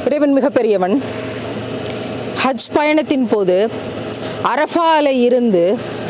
இறைவன் மிகப்பெரியவன் ஹஜ் பயணத்தின் போது அரஃபால இருந்து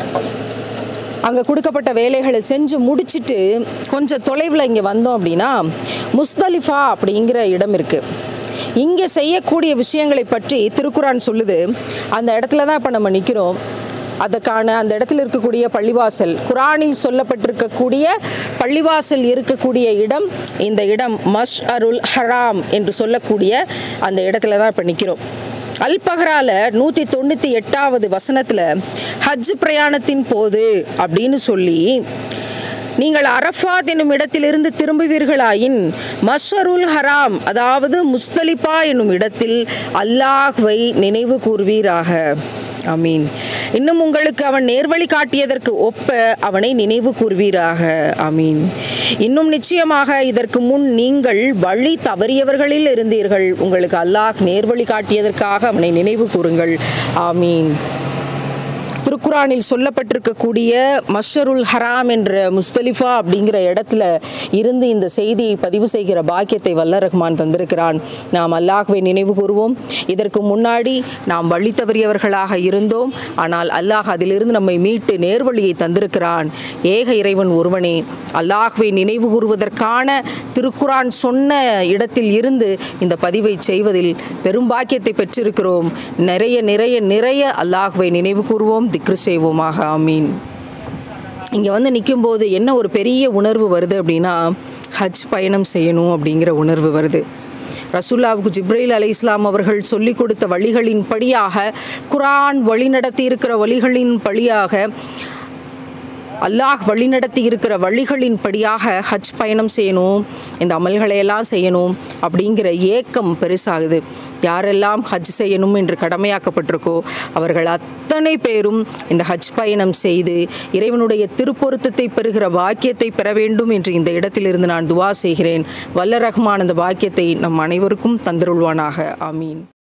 அங்கே கொடுக்கப்பட்ட வேலைகளை செஞ்சு முடிச்சிட்டு கொஞ்சம் தொலைவில் இங்கே வந்தோம் அப்படின்னா முஸ்தலிஃபா அப்படிங்கிற இடம் இருக்குது இங்கே செய்யக்கூடிய விஷயங்களை பற்றி திருக்குரான் சொல்லுது அந்த இடத்துல தான் இப்போ நம்ம நிற்கிறோம் அதற்கான அந்த இடத்துல இருக்கக்கூடிய பள்ளிவாசல் குரானில் சொல்லப்பட்டிருக்கக்கூடிய பள்ளிவாசல் இருக்கக்கூடிய இடம் இந்த இடம் மஷ் அருள் ஹராம் என்று சொல்லக்கூடிய அந்த இடத்துல தான் இப்போ நிற்கிறோம் அல்பஹரால நூற்றி தொண்ணூற்றி எட்டாவது வசனத்தில் ஹஜ் பிரயாணத்தின் போது அப்படின்னு சொல்லி நீங்கள் அரஃபாத் என்னும் இடத்திலிருந்து திரும்புவீர்களாயின் மஷருல் ஹராம் அதாவது முஸ்தலிபா என்னும் இடத்தில் அல்லாஹ்வை நினைவு கூர்வீராக அமீன் இன்னும் உங்களுக்கு அவன் நேர்வழி காட்டியதற்கு ஒப்ப அவனை நினைவு கூர்வீராக அமீன் இன்னும் நிச்சயமாக இதற்கு முன் நீங்கள் வழி தவறியவர்களில் இருந்தீர்கள் உங்களுக்கு அல்லாஹ் நேர்வழி காட்டியதற்காக அவனை நினைவு கூறுங்கள் ஆமீன் திருக்குரானில் சொல்லப்பட்டிருக்கக்கூடிய மஷருல் ஹராம் என்ற முஸ்தலிஃபா அப்படிங்கிற இடத்துல இருந்து இந்த செய்தியை பதிவு செய்கிற பாக்கியத்தை வல்ல ரஹ்மான் தந்திருக்கிறான் நாம் அல்லாஹ்வை நினைவு கூறுவோம் இதற்கு முன்னாடி நாம் வழி தவறியவர்களாக இருந்தோம் ஆனால் அல்லாஹ் அதிலிருந்து நம்மை மீட்டு நேர்வழியை தந்திருக்கிறான் ஏக இறைவன் ஒருவனே அல்லாஹ்வை நினைவு கூறுவதற்கான திருக்குரான் சொன்ன இடத்தில் இருந்து இந்த பதிவை செய்வதில் பெரும் பாக்கியத்தை பெற்றிருக்கிறோம் நிறைய நிறைய நிறைய அல்லாஹ்வை நினைவு கூறுவோம் திக்ரு செய்வோமாக ஆமீன் இங்கே வந்து நிற்கும்போது என்ன ஒரு பெரிய உணர்வு வருது அப்படின்னா ஹஜ் பயணம் செய்யணும் அப்படிங்கிற உணர்வு வருது ரசூல்லாவுக்கு ஜிப்ரைல் அலை இஸ்லாம் அவர்கள் சொல்லிக் கொடுத்த வழிகளின் படியாக குரான் வழிநடத்தி இருக்கிற வழிகளின் படியாக அல்லாஹ் வழிநடத்தி இருக்கிற வழிகளின் படியாக ஹஜ் பயணம் செய்யணும் இந்த அமல்களை எல்லாம் செய்யணும் அப்படிங்கிற ஏக்கம் பெருசாகுது யாரெல்லாம் ஹஜ் செய்யணும் என்று கடமையாக்கப்பட்டிருக்கோ அவர்கள் அத்தனை பேரும் இந்த ஹஜ் பயணம் செய்து இறைவனுடைய திருப்பொருத்தத்தை பெறுகிற பாக்கியத்தை பெற வேண்டும் என்று இந்த இடத்திலிருந்து நான் துவா செய்கிறேன் வல்ல ரஹ்மான் அந்த பாக்கியத்தை நம் அனைவருக்கும் தந்திருள்வானாக ஆமீன்